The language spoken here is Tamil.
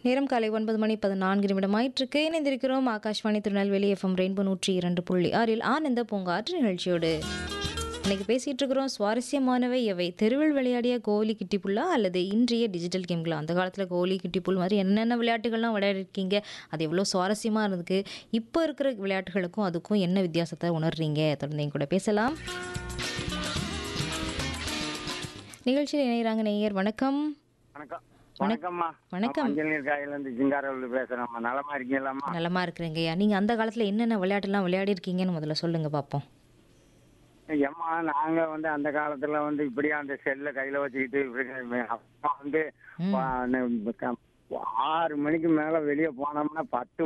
நேரம் காலை ஒன்பது மணி பதினான்கு நிமிடம் ஆயிற்றுக்கு இணைந்திருக்கிறோம் ஆகாஷ்வாணி திருநெல்வேலி எஃப்எம் ரெயின்போ நூற்றி இரண்டு புள்ளி ஆறில் ஆனந்த பூங்காற்று நிகழ்ச்சியோடு இன்னைக்கு பேசிட்டு இருக்கிறோம் சுவாரஸ்யமானவை எவை தெருவில் விளையாடிய கோலி கிட்டிப்புல்லா அல்லது இன்றைய டிஜிட்டல் கேம்களா அந்த காலத்தில் கோலி கிட்டிப்புல் மாதிரி என்னென்ன விளையாட்டுகள்லாம் விளையாடிருக்கீங்க அது எவ்வளோ சுவாரஸ்யமாக இருந்ததுக்கு இப்போ இருக்கிற விளையாட்டுகளுக்கும் அதுக்கும் என்ன வித்தியாசத்தை உணர்றீங்க தொடர்ந்து என் கூட பேசலாம் நிகழ்ச்சியில் இணைகிறாங்க நேயர் வணக்கம் வணக்கம் வணக்கம்மா வணக்கம். மஞ்சள் நீர் காயில இருந்து சிங்காரவில் பேசுறேம்மா நலமா இருக்கீங்களாம்மா நலமா இருக்கிறேங்கய்யா நீங்கள் அந்த காலத்தில் என்னென்ன விளையாட்டுலாம் விளையாடி இருக்கீங்கன்னு முதல்ல சொல்லுங்க பார்ப்போம் ஏம்மா நாங்க வந்து அந்த காலத்துல வந்து இப்படியே அந்த செல்ல கையில வச்சுக்கிட்டு இப்படி அப்பா வந்து ம். பா- ந- க- ஆறு மணிக்கு மேல வெளியே போனோம்னா பத்து